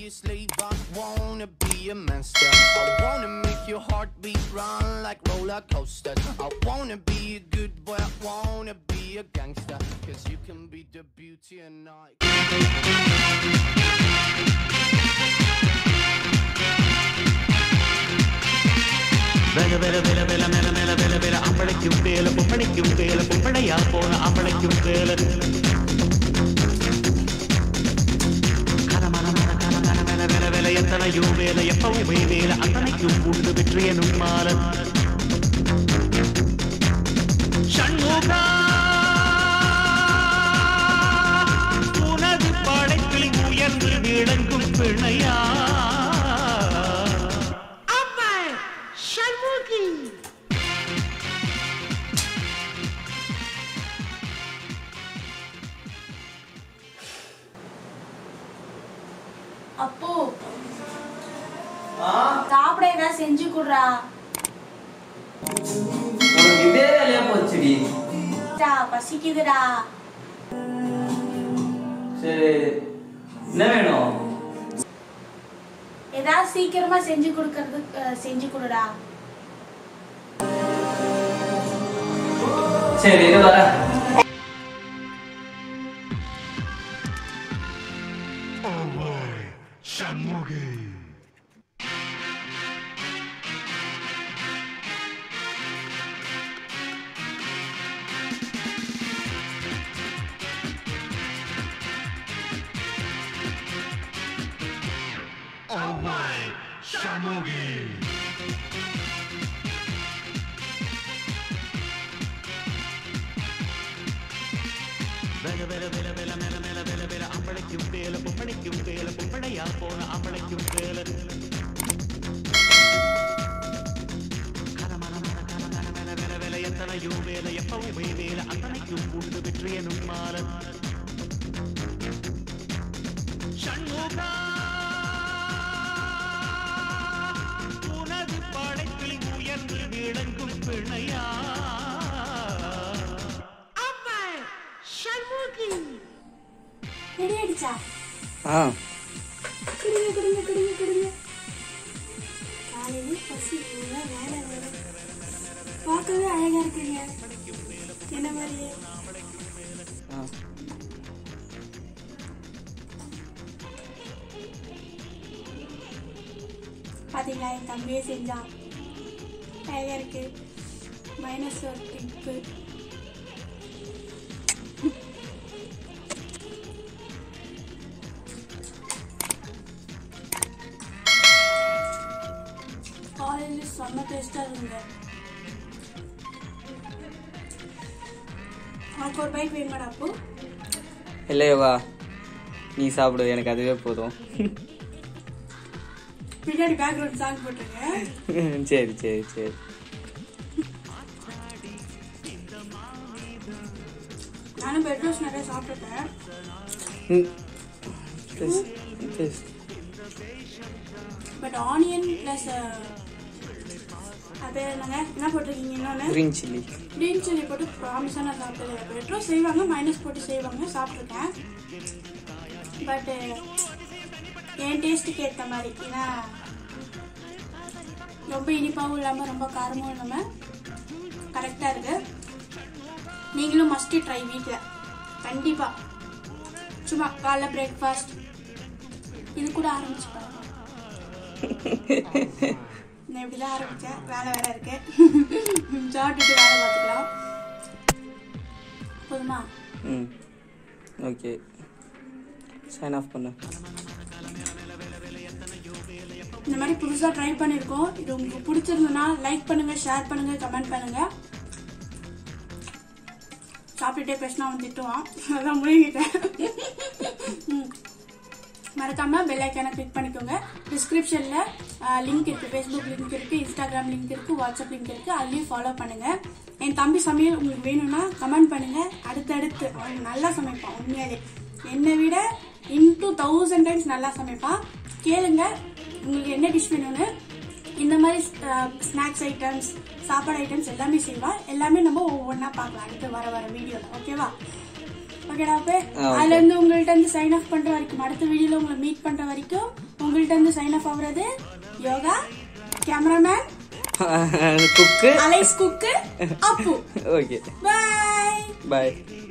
a slave, I wanna be a monster. I wanna make your heartbeat run like roller coasters. I wanna be a good boy, I wanna be a gangster. Cause you can be the beauty and I. வேல வேல வேல வேல மேல மேல வேல வேல அம்பளைக்கும் வேல பொம்பளைக்கும் வேல பொம்பளையா போன அம்பளைக்கும் வேல கரமர மர கர கர வேல வேல வேல எத்தனையோ வேல எப்பவும் வேல அத்தனைக்கும் உண்டு வெற்றியனும் மால சண்முகா உனது படைப்பில் உயர்ந்து விளங்கும் பிணையா அப்போ சாப்பிட ஏதாவது செஞ்சு குடுறா உனக்கு இதே வேலையா போச்சுடி டா, பசிக்குதுடா சரி என்ன வேணும் ஏதாவது சீக்கிரமா செஞ்சு கொடுக்கறது அஹ், செஞ்சு குடுடா சரி இது வர வேல வேல வேல வேல மேல மேல வேல வேல அம்பளைக்கும் வேல பொம்பளைக்கும் வேல பொம்பளையா போன அம்பளைக்கும் வேல கரமர மர கர கர வேல வேல வேல எத்தனையோ வேல எப்பவும் வேல அத்தனைக்கும் உண்டு வெற்றியனும் மால சண்முகா உனது படைப்பில் உயர்ந்து விளங்கும் பிணையா ரெடி ஆயிடுச்சா ஆ குடுங்க குடுங்க குடுங்க குடுங்க காலையில பசி இல்லை வேலை வேலை பார்க்கவே அழகா இருக்கீங்க என்ன மாதிரியே ஆ பாத்தீங்களா என் தம்பியே செஞ்சான் அழகா இருக்கு மைனஸ் ஒரு ட்ரிப்பு காலையில் செம்ம டேஸ்டாக இருந்தது உனக்கு ஒரு பைக் வேணுமாடா அப்போ இல்லை யோகா நீ சாப்பிடு எனக்கு அதுவே போதும் பின்னாடி பேக்ரவுண்ட் சாங் போட்டிருக்கேன் சரி சரி சரி நானும் பெட் ரோஸ் நிறைய சாப்பிட்டுட்டேன் ம். Taste, taste. But onion plus அது என்னங்க என்ன போட்டிருக்கீங்க இன்னொன்று green chilli க்ரீன் சில்லி போட்டு ப்ராமிஸாக நான் சாப்பிட்டது பெட் ரோஸ் செய்வாங்க மைனஸ் போட்டு செய்வாங்க சாப்பிட்ருக்கேன் பட் என் டேஸ்ட்டுக்கு ஏற்ற மாதிரி ஏன்னா ரொம்ப இனிப்பாகவும் இல்லாமல் ரொம்ப காரமும் இல்லாமல் கரெக்டாக இருக்கு நீங்களும் மஸ்ட்டு ட்ரை வீட்டில் கண்டிப்பாக சும்மா காலைல பிரேக்ஃபாஸ்ட் இது கூட ஆரம்பிச்சு பாருங்க நான் இப்படி தான் ஆரம்பித்தேன் வேலை வேற இருக்கு சாப்பிட்டுட்டு வேலை பார்த்துக்கலாம் போதுமா ம் ஓகே சைன் ஆஃப் பண்ணு இந்த மாதிரி புதுசாக ட்ரை பண்ணியிருக்கோம் இது உங்களுக்கு பிடிச்சிருந்ததுன்னா லைக் பண்ணுங்க ஷேர் பண்ணுங்க கமெண்ட் பண்ணுங்க சாப்பிட்டுட்டே பேசினா அவன் திட்டுவான் அதான் முழுங்கிட்டேன் ம். மறக்காம பெல் ஐக்கானை கிளிக் பண்ணிக்கோங்க டிஸ்கிரிப்ஷன்ல லிங்க் இருக்கு ஃபேஸ்புக் லிங்க் இருக்கு இன்ஸ்டாகிராம் லிங்க் இருக்கு வாட்ஸ்அப் லிங்க் இருக்கு அதுலயும் ஃபாலோ பண்ணுங்க என் தம்பி சமையல் உங்களுக்கு வேணும்னா கமெண்ட் பண்ணுங்க அடுத்தடுத்து அவன் நல்லா சமைப்பான் உண்மையாலே என்னை விட இன்டூ தௌசண்ட் டைம்ஸ் நல்லா சமைப்பான் கேளுங்க உங்களுக்கு என்ன டிஷ் வேணும்னு இந்த மாதிரி ஸ்நாக்ஸ் ஐட்டம்ஸ் சாப்பாடு ஐட்டம்ஸ் எல்லாமே செய்வான் எல்லாமே நம்ம ஒவ்வொன்றா பார்க்கலாம் அடுத்து வர வர வீடியோல ஓகேவா ஓகேடா அப்பே ஆ, okay. அதுல இருந்து உங்கள்ட்ட இருந்து சைன் ஆஃப் பண்ற வரைக்கும் அடுத்த வீடியோல உங்களை மீட் பண்ற வரைக்கும் உங்கள்கிட்ட இருந்து சைன் ஆஃப் ஆகுறது யோகா cameraman Kukku alias Kukku Appu okay bye பாய்